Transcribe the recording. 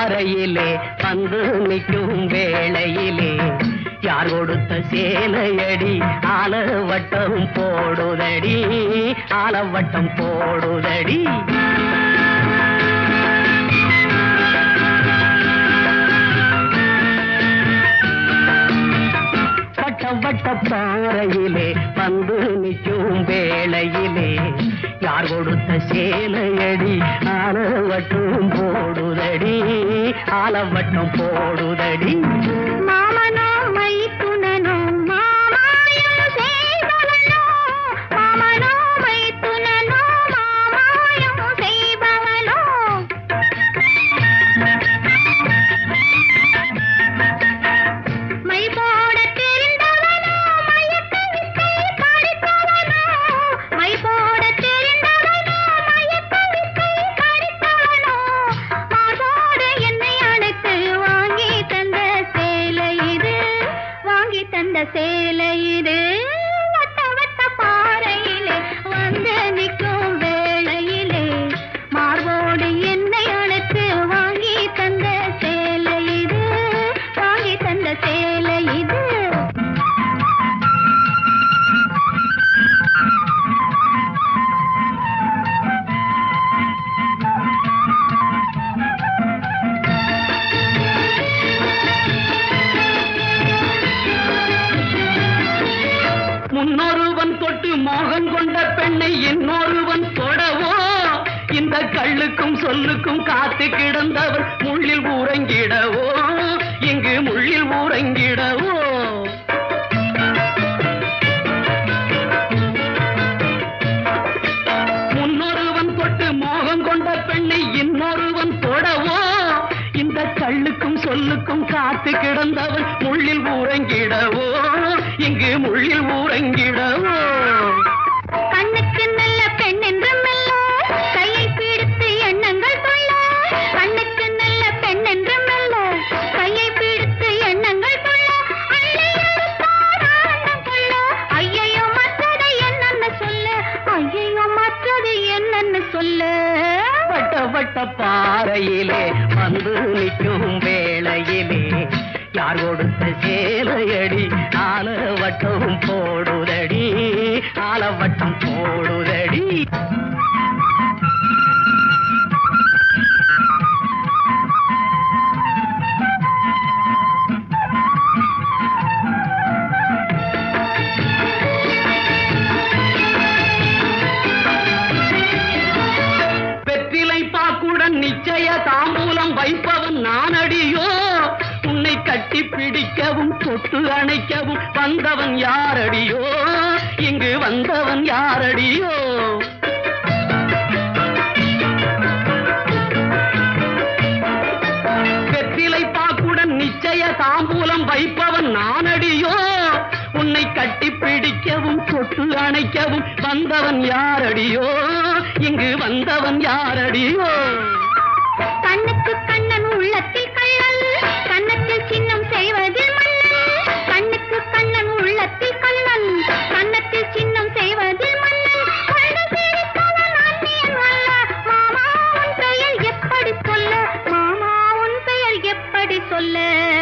பாறையிலே வந்து நிற்கும் வேளையிலே யார் கொடுத்த சேலையடி ஆலவட்டம் போடுதடி ஆலவட்டம் போடுதடி வட்ட வட்ட பாறையிலே வந்து நிற்கும் வேளையிலே யார் கொடுத்த சேலையடி ஆலவட்டம் போடுதடி ஆலவட்டம் போடுதடி மாமனோ மைத்துனனோ மாமாயம் செய்பவனோ மாமனோ மைத்துனனோ மாமாயம் செய்பவனோ மை போட தெரிந்தவனோ மயக்க வித்தை படித்தவனோ மை போட தெரிந்தவனோ மயக்க வித்தை படித்தவனோ மார்போடு என்னை அழைத்து வாங்கி தந்த சேலை இது வாங்கி தந்த சேலை இது வட்ட வட்ட பாறையிலே வந்து நிற்கும் வேளையிலே மார்போடு என்னை அழைத்து வாங்கி தந்த சேலை இது வாங்கி தந்த சேலை இது முன்னொருவன் தொட்டு மோகம் கொண்ட பெண்ணை இன்னொருவன் தொடவோ இந்த கள்ளுக்கும் சொல்லுக்கும் காத்து கிடந்தவர் முள்ளில் ஊறங்கிடவோ இங்கு முள்ளில் ஊறங்கிடவோ முன்னொருவன் தொட்டு மோகம் கொண்ட பெண்ணை இன்னொருவன் தொடவோ இந்த கள்ளுக்கும் சொல்லுக்கும் காத்து கிடந்தவன் முள்ளில் ஊறங்கிடவோ இங்கு முள்ளில் ஊறங்கிடவோ கண்ணுக்கு நல்ல பெண் என்று மெல்ல கையை பிடித்து எண்ணங்கள் கொள்ள கண்ணுக்கு நல்ல பெண் என்று மெல்ல கையை பிடித்து எண்ணங்கள் கொள்ள அள்ளி எடுத்தார் ஆனந்தம் கொள்ள ஐயையோ மற்றது என்னன்னு சொல்ல ஐயையோ மற்றது என்னன்னு சொல்ல வட்ட வட்ட பாறையிலே வந்து நிற்கும் வேளையிலே யார் கொடுத்த சேலையடி ஆலவட்டம் போடுதடி ஆலவட்டம் போடுதடி வெற்றிலை பாக்குடன் நிச்சய தாம்பூலம் வைப்பவன் நானடியோ உன்னை கட்டி பிடிக்கவும் தொட்டு அணைக்கவும் வந்தவன் யாரடியோ இங்கு வந்தவன் யாரடியோ வெற்றிலை பாக்குடன் நிச்சய தாம்பூலம் வைப்பவன் நானடியோ உன்னை கட்டி பிடிக்கவும் தொட்டு அணைக்கவும் வந்தவன் யாரடியோ இங்கு வந்தவன் யாரடியோ கண்ணுக்கு கண்ணன் உள்ளத்தில் கள்ளல் கண்ணத்தில் சின்னம் செய்வதில் மன்னன் கண்ணுக்கு கண்ணன் உள்ளத்தில் கள்ளன் கண்ணத்தில் சின்னம் செய்வதில் மன்னன் கண்டு சிரித்தவன் அந்நியன் அல்ல மாமா உன் பெயர் எப்படி சொல்ல மாமா உன் பெயர் எப்படி சொல்ல